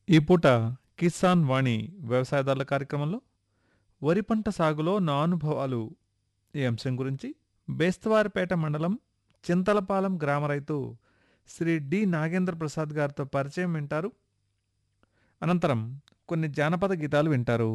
ఈ పూట కిసాన్ వాణి వ్యవసాయదారుల కార్యక్రమంలో వరి పంట సాగులో నా అనుభవాలు ఈ అంశం గురించి బేస్తవారిపేట మండలం చింతలపాలెం గ్రామ రైతు శ్రీ డి నాగేంద్ర ప్రసాద్ గారితో పరిచయం వింటారు అనంతరం కొన్ని జానపద గీతాలు వింటారు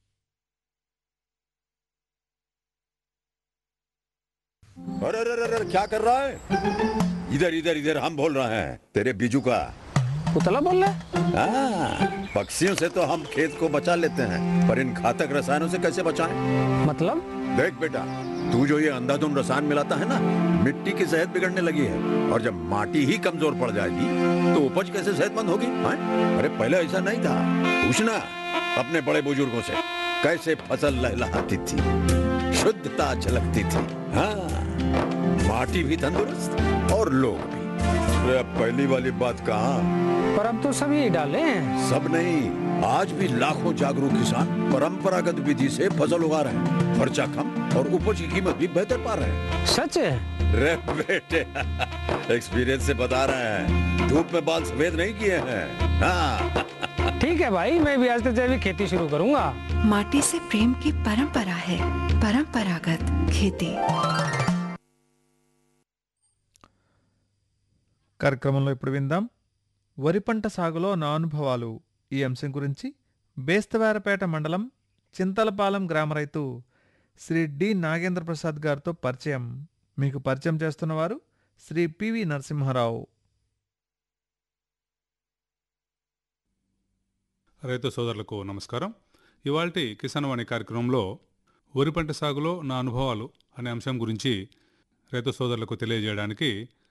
अरे अरे अरे अरे, क्या कर रहा है इधर इधर इधर हम बोल रहे हैं तेरे बीजू का पुतला बोल रहा है हाँ, पक्षियों से तो हम खेत को बचा लेते हैं पर इन घातक रसायनों से कैसे बचाएं? मतलब देख बेटा तू जो ये अंधाधुंध रसायन मिलाता है ना मिट्टी की सेहत बिगड़ने लगी है और जब माटी ही कमजोर पड़ जाएगी तो उपज कैसे सेहतमंद होगी हाँ? अरे पहले ऐसा नहीं था पूछना अपने बड़े बुजुर्गों से कैसे फसल लहलहाती थी शुद्धता झलकती थी हाँ माटी भी तंदुरुस्त और लोग भी अरे अब पहली वाली बात कहाँ पर अब तो सभी डाले हैं सब नहीं आज भी लाखों जागरूक किसान परंपरागत विधि से फसल उगा रहे हैं खर्चा कम और उपज की कीमत भी बेहतर पा रहे हैं सच है रे बेटे एक्सपीरियंस से बता रहे हैं धूप में बाल सफेद नहीं किए हैं हाँ ठीक है भाई मैं भी आज से जैविक खेती शुरू करूंगा माटी से प्रेम की परंपरा है परंपरागत खेती కార్యక్రమంలో ఇప్పుడు విందాం వరి పంట సాగులో నా అనుభవాలు ఈ అంశం గురించి బేస్తవారపేట మండలం చింతలపాలెం గ్రామ రైతు శ్రీ డి నాగేంద్ర ప్రసాద్ గారితో పరిచయం మీకు పరిచయం చేస్తున్నవారు శ్రీ పివి నరసింహారావు రైతు సోదరులకు నమస్కారం ఇవాల్టి కిసాన్ వాణి కార్యక్రమంలో వరి పంట సాగులో నా అనుభవాలు అనే అంశం గురించి రైతు సోదరులకు తెలియజేయడానికి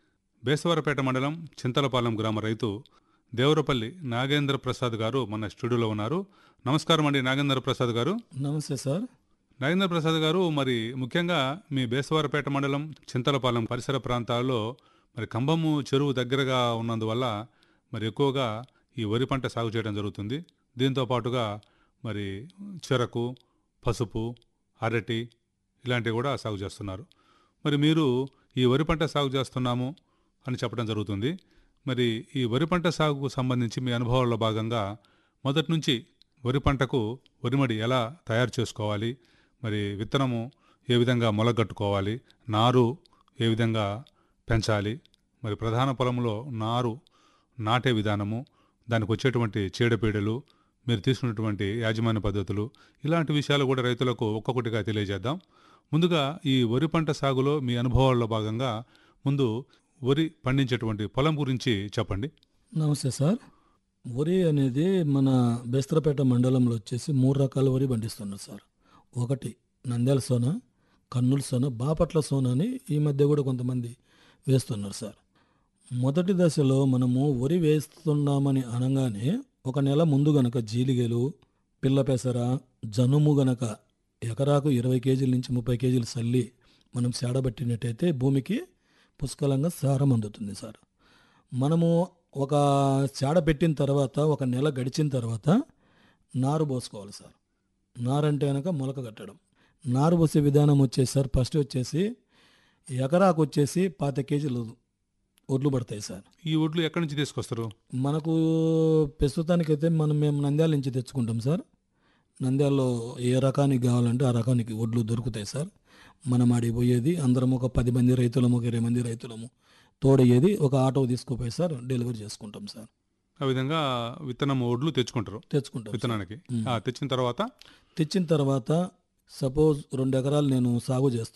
బేసవరపేట మండలం చింతలపాలెం గ్రామ రైతు దేవరపల్లి నాగేంద్ర ప్రసాద్ గారు మన స్టూడియోలో ఉన్నారు నమస్కారం అండి నాగేంద్ర ప్రసాద్ గారు నమస్తే సార్ నాగేంద్ర ప్రసాద్ గారు మరి ముఖ్యంగా మీ బేసవారపేట మండలం చింతలపాలెం పరిసర ప్రాంతాల్లో మరి కంబము చెరువు దగ్గరగా ఉన్నందువల్ల మరి ఎక్కువగా ఈ వరి పంట సాగు చేయడం జరుగుతుంది దీంతో పాటుగా మరి చెరకు పసుపు అరటి ఇలాంటివి కూడా సాగు చేస్తున్నారు మరి మీరు ఈ వరి పంట సాగు చేస్తున్నాము అని చెప్పడం జరుగుతుంది మరి ఈ వరి పంట సాగుకు సంబంధించి మీ అనుభవాల్లో భాగంగా మొదటి నుంచి వరి పంటకు వరిమడి ఎలా తయారు చేసుకోవాలి మరి విత్తనము ఏ విధంగా మొలగట్టుకోవాలి నారు ఏ విధంగా పెంచాలి మరి ప్రధాన పొలంలో నారు నాటే విధానము దానికి వచ్చేటువంటి చీడపీడలు మీరు తీసుకున్నటువంటి యాజమాన్య పద్ధతులు ఇలాంటి విషయాలు కూడా రైతులకు ఒక్కొక్కటిగా తెలియజేద్దాం ముందుగా ఈ వరి పంట సాగులో మీ అనుభవాల్లో భాగంగా ముందు వరి పండించేటువంటి పొలం గురించి చెప్పండి నమస్తే సార్ వరి అనేది మన బెస్తరపేట మండలంలో వచ్చేసి మూడు రకాల వరి పండిస్తున్నారు సార్ ఒకటి నంద్యాల సోన కర్నూలు సోన బాపట్ల సోన అని ఈ మధ్య కూడా కొంతమంది వేస్తున్నారు సార్ మొదటి దశలో మనము వరి వేస్తున్నామని అనగానే ఒక నెల ముందు గనక జీలిగలు పిల్ల పెసర జనుము గనక ఎకరాకు ఇరవై కేజీల నుంచి ముప్పై కేజీలు చల్లి మనం సేడబట్టినట్టయితే భూమికి పుష్కలంగా సారం అందుతుంది సార్ మనము ఒక చాడ పెట్టిన తర్వాత ఒక నెల గడిచిన తర్వాత నారు పోసుకోవాలి సార్ నారు అంటే కనుక మొలక కట్టడం నారు పోసే విధానం వచ్చేసి సార్ ఫస్ట్ వచ్చేసి ఎకరాకు వచ్చేసి పాత కేజీలు ఒడ్లు పడతాయి సార్ ఈ ఒడ్లు ఎక్కడి నుంచి తీసుకొస్తారు మనకు ప్రస్తుతానికైతే మనం మేము నంద్యాల నుంచి తెచ్చుకుంటాం సార్ నంద్యాలలో ఏ రకానికి కావాలంటే ఆ రకానికి ఒడ్లు దొరుకుతాయి సార్ మనం ఆడికి పోయేది అందరం ఒక పది మంది రైతులము ఒక ఇరవై మంది రైతులము తోడయ్యేది ఒక ఆటో తీసుకుపోయి సార్ డెలివరీ చేసుకుంటాం సార్ ఆ విధంగా విత్తనం ఒడ్లు తెచ్చుకుంటారు తెచ్చుకుంటాం సార్. విత్తనానికి మ్. ఆ, తెచ్చిన తర్వాత తెచ్చిన తర్వాత సపోజ్ రెండు ఎకరాలు నేను సాగు చేస్తున్నాను